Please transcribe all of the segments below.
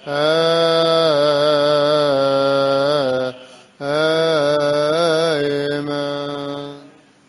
آمين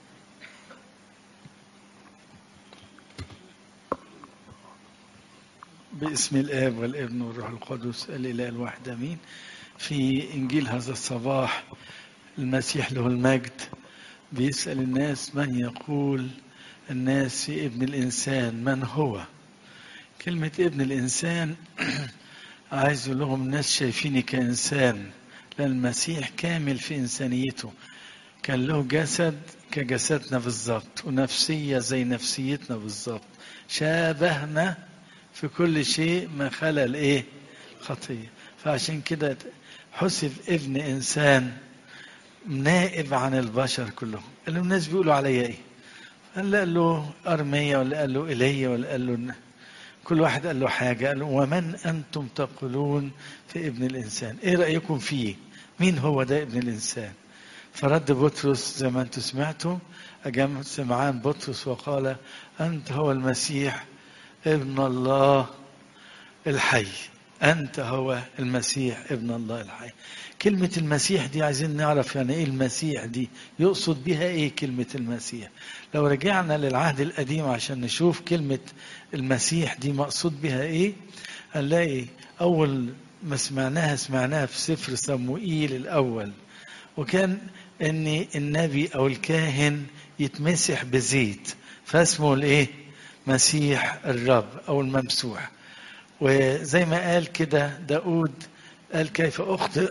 باسم الآب والابن والروح القدس الإله الواحد أمين في إنجيل هذا الصباح المسيح له المجد بيسأل الناس من يقول الناس في ابن الإنسان من هو كلمة ابن الإنسان عايز أقول لهم الناس شايفيني كإنسان لأن المسيح كامل في إنسانيته كان له جسد كجسدنا بالظبط ونفسية زي نفسيتنا بالظبط شابهنا في كل شيء ما خلا الايه خطيه فعشان كده حسب ابن انسان نائب عن البشر كلهم قال له الناس بيقولوا عليا ايه قال قال له ارميا ولا قال له ايليا ولا قال له كل واحد قال له حاجه قال له ومن انتم تقولون في ابن الانسان ايه رايكم فيه مين هو ده ابن الانسان فرد بطرس زي ما انتم سمعتوا اجاب سمعان بطرس وقال انت هو المسيح ابن الله الحي أنت هو المسيح ابن الله الحي كلمة المسيح دي عايزين نعرف يعني إيه المسيح دي يقصد بها إيه كلمة المسيح لو رجعنا للعهد القديم عشان نشوف كلمة المسيح دي مقصود بها إيه هنلاقي أول ما سمعناها سمعناها في سفر صموئيل الأول وكان ان النبي او الكاهن يتمسح بزيت فاسمه الايه مسيح الرب او الممسوح وزي ما قال كده داود قال كيف اخطئ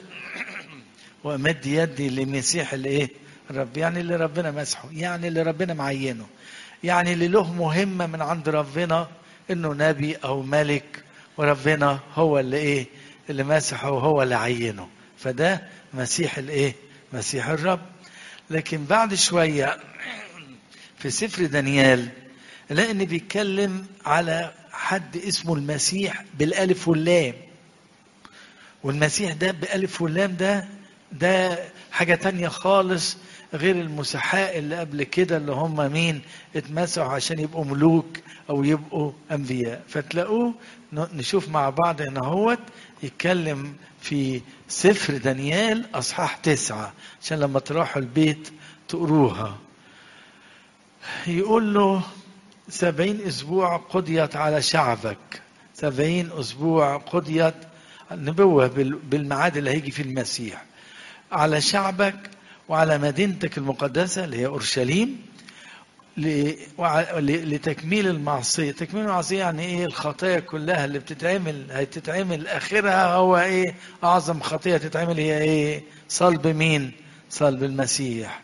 وامد يدي لمسيح الايه الرب يعني اللي ربنا مسحه يعني اللي ربنا معينه يعني اللي له مهمه من عند ربنا انه نبي او ملك وربنا هو اللي ايه اللي مسحه وهو اللي عينه فده مسيح الايه مسيح الرب لكن بعد شويه في سفر دانيال لان بيتكلم على حد اسمه المسيح بالالف واللام والمسيح ده بالف واللام ده ده حاجة تانية خالص غير المسحاء اللي قبل كده اللي هم مين اتمسحوا عشان يبقوا ملوك او يبقوا انبياء فتلاقوه نشوف مع بعض هنا هوت يتكلم في سفر دانيال اصحاح تسعة عشان لما تروحوا البيت تقروها يقول له سبعين أسبوع قضيت على شعبك سبعين أسبوع قضيت نبوة بالميعاد اللي هيجي في المسيح على شعبك وعلى مدينتك المقدسة اللي هي أورشليم لتكميل المعصية تكميل المعصية يعني إيه الخطايا كلها اللي بتتعمل هتتعمل آخرها هو إيه أعظم خطية تتعمل هي إيه صلب مين صلب المسيح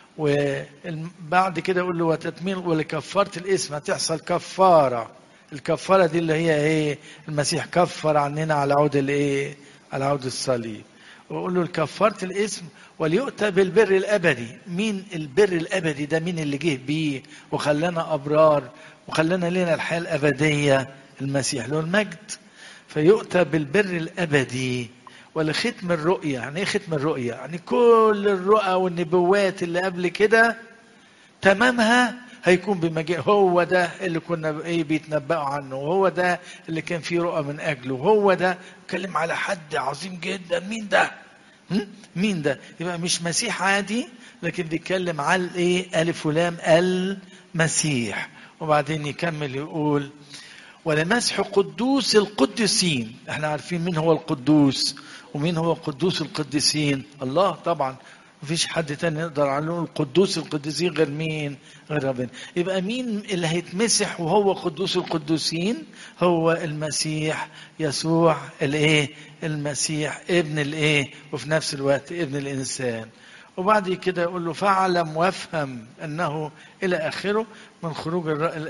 وبعد كده يقول له وتتميم ولكفاره الاسم هتحصل كفاره الكفاره دي اللي هي ايه المسيح كفر عننا على عود الايه على عود الصليب ويقول له كفاره الاسم وليؤتى بالبر الابدي مين البر الابدي ده مين اللي جه بيه وخلانا ابرار وخلانا لنا الحياه الابديه المسيح له المجد فيؤتى بالبر الابدي ولختم الرؤية يعني ايه ختم الرؤية يعني كل الرؤى والنبوات اللي قبل كده تمامها هيكون بمجيء هو ده اللي كنا ايه بيتنبأوا عنه وهو ده اللي كان فيه رؤى من اجله وهو ده اتكلم على حد عظيم جدا مين ده مين ده يبقى مش مسيح عادي لكن بيتكلم على ايه الف ولام المسيح وبعدين يكمل يقول ولمسح قدوس القديسين احنا عارفين مين هو القدوس ومين هو قدوس القديسين الله طبعا مفيش حد تاني يقدر على القدوس القديسين غير مين غير ربنا يبقى مين اللي هيتمسح وهو قدوس القدوسين هو المسيح يسوع الايه المسيح ابن الايه وفي نفس الوقت ابن الانسان وبعد كده يقول له فاعلم وافهم انه الى اخره من خروج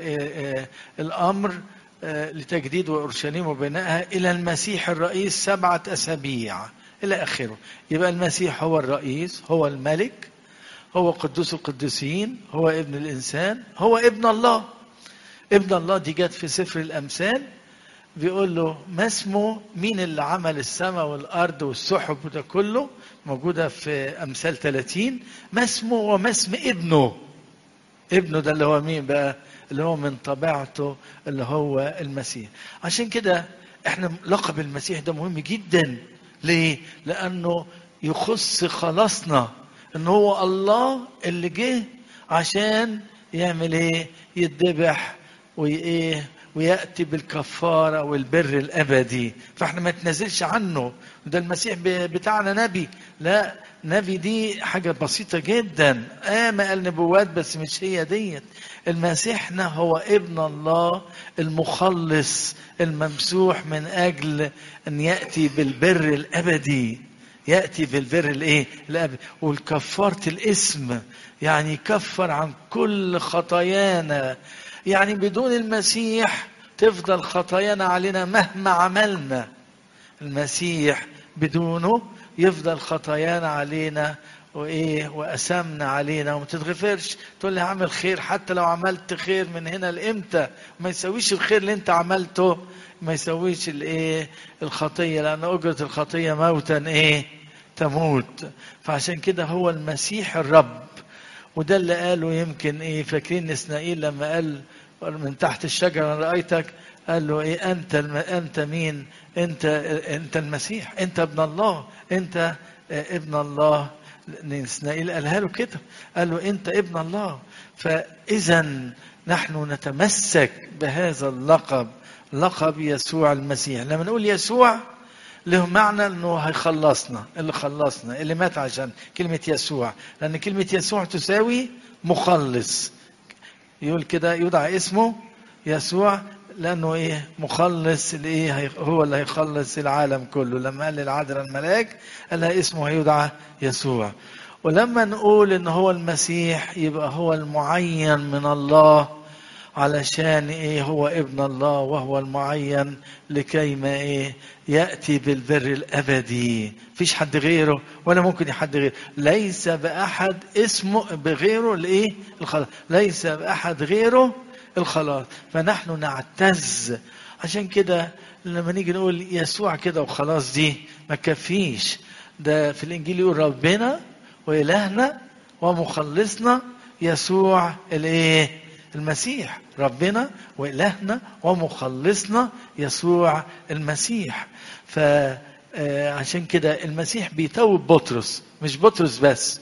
الامر لتجديد اورشليم وبنائها الى المسيح الرئيس سبعه اسابيع الى اخره يبقى المسيح هو الرئيس هو الملك هو قدوس القديسين هو ابن الانسان هو ابن الله ابن الله دي جت في سفر الامثال بيقول له ما اسمه مين اللي عمل السماء والارض والسحب وده كله موجوده في امثال 30 ما اسمه وما اسم ابنه ابنه ده اللي هو مين بقى اللي هو من طبيعته اللي هو المسيح عشان كده احنا لقب المسيح ده مهم جدا ليه لانه يخص خلاصنا ان هو الله اللي جه عشان يعمل ايه يتذبح وايه وياتي بالكفاره والبر الابدي فاحنا ما نتنازلش عنه ده المسيح ب- بتاعنا نبي لا نبي دي حاجه بسيطه جدا اه ما قال نبوات بس مش هي ديت المسيحنا هو ابن الله المخلص الممسوح من اجل ان ياتي بالبر الابدي ياتي بالبر الايه الابدي والكفاره الاسم يعني يكفر عن كل خطايانا يعني بدون المسيح تفضل خطايانا علينا مهما عملنا المسيح بدونه يفضل خطايانا علينا وايه واسامنا علينا وما تتغفرش تقول لي هعمل خير حتى لو عملت خير من هنا لامتى ما يسويش الخير اللي انت عملته ما يسويش الايه الخطيه لان اجره الخطيه موتا ايه تموت فعشان كده هو المسيح الرب وده اللي قاله يمكن ايه فاكرين اسماعيل لما قال من تحت الشجره أنا رايتك قال له ايه انت الم... انت مين انت انت المسيح انت ابن الله انت ابن الله اسماعيل قالها له كده قال له انت ابن الله فاذا نحن نتمسك بهذا اللقب لقب يسوع المسيح لما نقول يسوع له معنى انه هيخلصنا اللي خلصنا اللي مات عشان كلمة يسوع لان كلمة يسوع تساوي مخلص يقول كده يدعى اسمه يسوع لانه ايه مخلص الايه هي- هو اللي هيخلص العالم كله لما قال للعذراء الملاك قال لها اسمه هيدعى يسوع ولما نقول ان هو المسيح يبقى هو المعين من الله علشان ايه هو ابن الله وهو المعين لكي ما ايه ياتي بالبر الابدي فيش حد غيره ولا ممكن حد غيره ليس باحد اسمه بغيره الايه الخلاص ليس باحد غيره الخلاص فنحن نعتز عشان كده لما نيجي نقول يسوع كده وخلاص دي ما كفيش ده في الانجيل يقول ربنا والهنا ومخلصنا يسوع الايه المسيح ربنا والهنا ومخلصنا يسوع المسيح فعشان كده المسيح بيتوب بطرس مش بطرس بس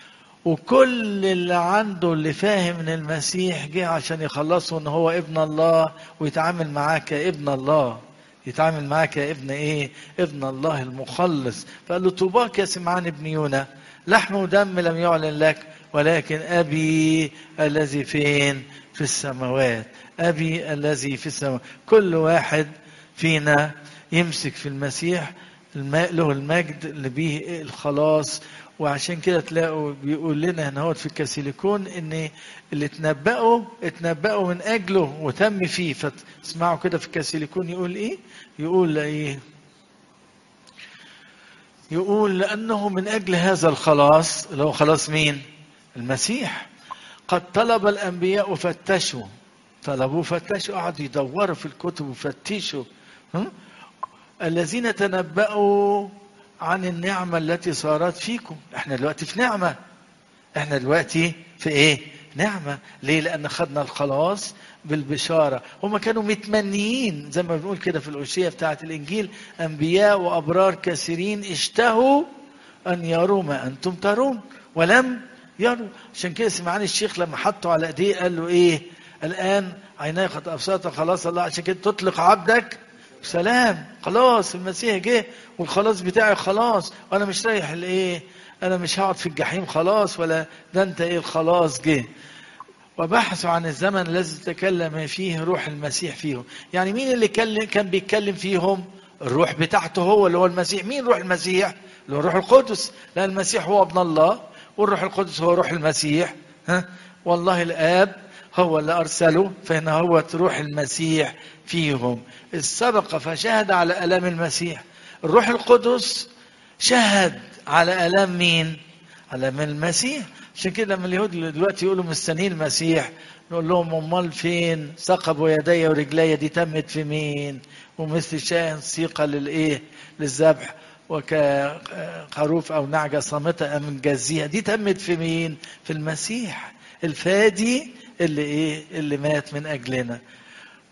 وكل اللي عنده اللي فاهم ان المسيح جه عشان يخلصه ان هو ابن الله ويتعامل معاه كابن الله يتعامل معاه كابن ايه ابن الله المخلص فقال له طوباك يا سمعان ابن يونا لحم ودم لم يعلن لك ولكن ابي الذي فين في السماوات ابي الذي في السماوات كل واحد فينا يمسك في المسيح الماء له المجد اللي بيه الخلاص وعشان كده تلاقوا بيقول لنا هنا هو في الكاسيليكون ان اللي اتنبأوا اتنبأوا من اجله وتم فيه فتسمعوا كده في الكاسيليكون يقول ايه يقول ايه يقول لانه من اجل هذا الخلاص اللي هو خلاص مين المسيح قد طلب الانبياء فتشوا طلبوا فتشوا قعدوا يدوروا في الكتب وفتشوا هم؟ الذين تنبأوا عن النعمة التي صارت فيكم احنا دلوقتي في نعمة احنا دلوقتي في ايه نعمة ليه لان خدنا الخلاص بالبشارة هم كانوا متمنيين زي ما بنقول كده في الأوشية بتاعة الإنجيل أنبياء وأبرار كثيرين اشتهوا أن يروا ما أنتم ترون ولم يروا عشان كده سمعان الشيخ لما حطوا على ايديه قال له ايه الآن عيناي قد أبصرت خلاص الله عشان كده تطلق عبدك سلام خلاص المسيح جه والخلاص بتاعي خلاص وانا مش رايح لايه انا مش هقعد في الجحيم خلاص ولا ده انت ايه الخلاص جه وبحثوا عن الزمن الذي تكلم فيه روح المسيح فيهم يعني مين اللي كان بيتكلم فيهم الروح بتاعته هو اللي هو المسيح مين روح المسيح اللي هو الروح القدس لان المسيح هو ابن الله والروح القدس هو روح المسيح ها والله الاب هو اللي ارسله فهنا هو روح المسيح فيهم السبق فشهد على الام المسيح الروح القدس شهد على الام مين على من المسيح عشان كده لما اليهود دلوقتي يقولوا مستنيين المسيح نقول لهم امال فين ثقبوا يدي ورجلي دي تمت في مين ومثل شاه سيقه للايه للذبح وكخروف او نعجه صامته من جزيها دي تمت في مين في المسيح الفادي اللي ايه اللي مات من اجلنا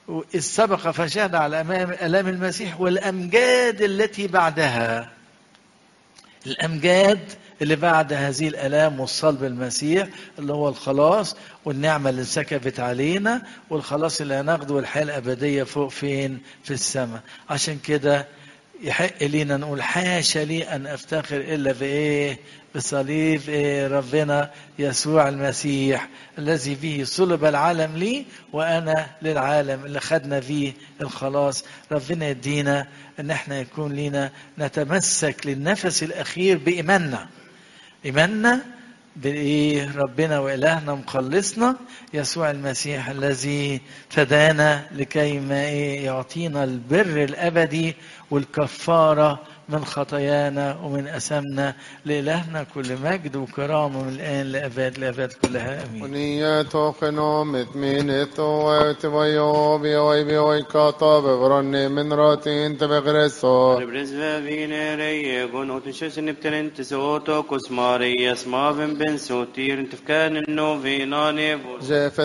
إذ سبق فشهد على أمام ألام المسيح والأمجاد التي بعدها الأمجاد اللي بعد هذه الآلام والصلب المسيح اللي هو الخلاص والنعمة اللي انسكبت علينا والخلاص اللي هناخده والحياة الأبدية فوق فين في السماء عشان كده يحق لينا نقول حاشا لي أن أفتخر إلا بإيه بصليب إيه ربنا يسوع المسيح الذي به صلب العالم لي وأنا للعالم اللي خدنا فيه الخلاص ربنا يدينا أن احنا يكون لينا نتمسك للنفس الأخير بإيماننا إيماننا بإيه ربنا وإلهنا مخلصنا يسوع المسيح الذي فدانا لكي ما إيه يعطينا البر الأبدي والكفارة من خطايانا ومن أسمنا لإلهنا كل مجد وكرامة من الآن لأباد لأباد كلها أمين ونيته خنومت مينت ويتبيو بيوي بيوي كاتا بغرني من راتين تبغرسو Rebresve vine reie gon otishes niptelen tisoto kosmari yasmavim ben sotir tefkan no vinane جاف